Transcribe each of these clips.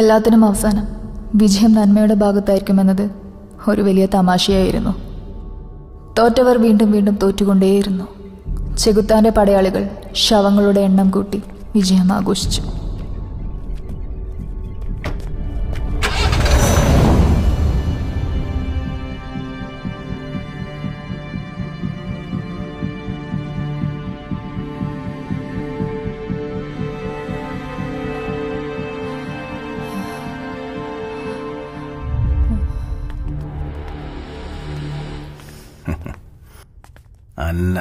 എല്ലാത്തിനും അവസാനം വിജയം നന്മയുടെ ഭാഗത്തായിരിക്കുമെന്നത് ഒരു വലിയ തമാശയായിരുന്നു തോറ്റവർ വീണ്ടും വീണ്ടും തോറ്റുകൊണ്ടേയിരുന്നു ചെകുത്താന്റെ പടയാളികൾ ശവങ്ങളുടെ എണ്ണം കൂട്ടി വിജയം ആഘോഷിച്ചു അന്ന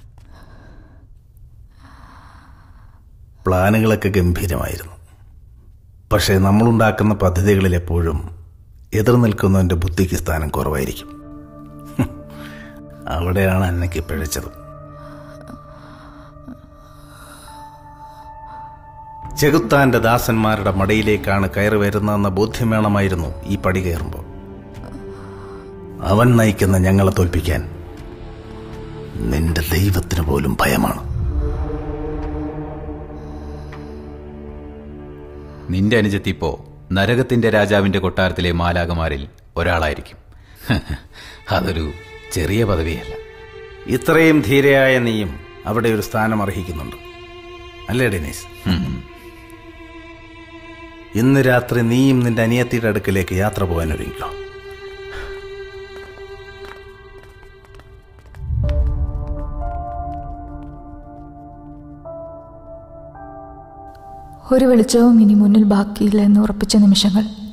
പ്ലാനുകളൊക്കെ ഗംഭീരമായിരുന്നു പക്ഷേ നമ്മളുണ്ടാക്കുന്ന പദ്ധതികളിൽ എപ്പോഴും എതിർ നിൽക്കുന്നവൻ്റെ ബുദ്ധിക്ക് സ്ഥാനം കുറവായിരിക്കും ഹും. അവിടെയാണ് അന്നയ്ക്ക് പിഴച്ചത് ചെകുത്താന്റെ ദാസന്മാരുടെ മടിയിലേക്കാണ് കയറി വരുന്നതെന്ന ബോധ്യം വേണമായിരുന്നു ഈ പടി കയറുമ്പോൾ അവൻ നയിക്കുന്ന ഞങ്ങളെ തോൽപ്പിക്കാൻ നിന്റെ ദൈവത്തിന് പോലും ഭയമാണ് നിന്റെ അനുജത്തി ഇപ്പോ നരകത്തിന്റെ രാജാവിന്റെ കൊട്ടാരത്തിലെ മാലാകമാരിൽ ഒരാളായിരിക്കും അതൊരു ചെറിയ പദവിയല്ല ഇത്രയും ധീരയായ നീയും അവിടെ ഒരു സ്ഥാനം അർഹിക്കുന്നുണ്ട് അല്ലേ ഡെനീസ് ഇന്ന് രാത്രി നീയും നിന്റെ അനിയത്തിയുടെ അടുക്കിലേക്ക് യാത്ര പോകാൻ ഒരുങ്ങിക്കോ ഒരു വെളിച്ചവും ഇനി മുന്നിൽ ബാക്കിയില്ല എന്ന് ഉറപ്പിച്ച നിമിഷങ്ങൾ